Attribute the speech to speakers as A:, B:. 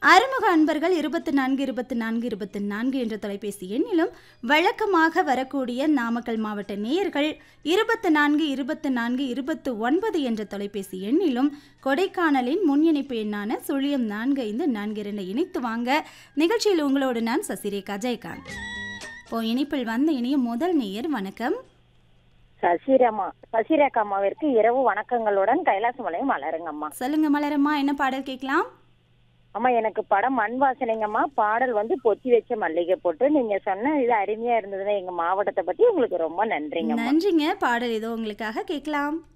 A: அறிமுக அன்பர்கள் இருபத்தி நான்கு இருபத்தி நான்கு இருபத்தி நான்கு என்ற தொலைபேசி எண்ணிலும் வழக்கமாக வரக்கூடிய நாமக்கல் மாவட்ட நேயர்கள் இருபத்தி நான்கு இருபத்தி நான்கு இருபத்தி ஒன்பது என்ற தொலைபேசி எண்ணிலும் கொடைக்கானலின் முன் இணைப்பு எண்ணான சுழியம் நான்கு ஐந்து நான்கு இரண்டு இணைத்து வாங்க நிகழ்ச்சியில் உங்களோடு நான் சசிரேகா ஜெயகாந்த் இப்போ இணைப்பில் வந்த இணைய முதல் நேயர் வணக்கம்
B: சசிரம்மா சசிரேகா அம்மாவிற்கு இரவு வணக்கங்களுடன் கைலாசமலையும் மலருங்கம்மா
A: சொல்லுங்க மலரம்மா என்ன பாடல் கேட்கலாம்
B: அம்மா எனக்கு படம் மண் வாசனைங்கம்மா பாடல் வந்து பொத்தி வச்ச மல்லிகை போட்டு நீங்க சொன்ன இது அருமையா இருந்ததுன்னா எங்க மாவட்டத்தை பத்தி உங்களுக்கு ரொம்ப நன்றிங்கம்மா
A: நன்றிங்க பாடல் ஏதோ உங்களுக்காக கேட்கலாம்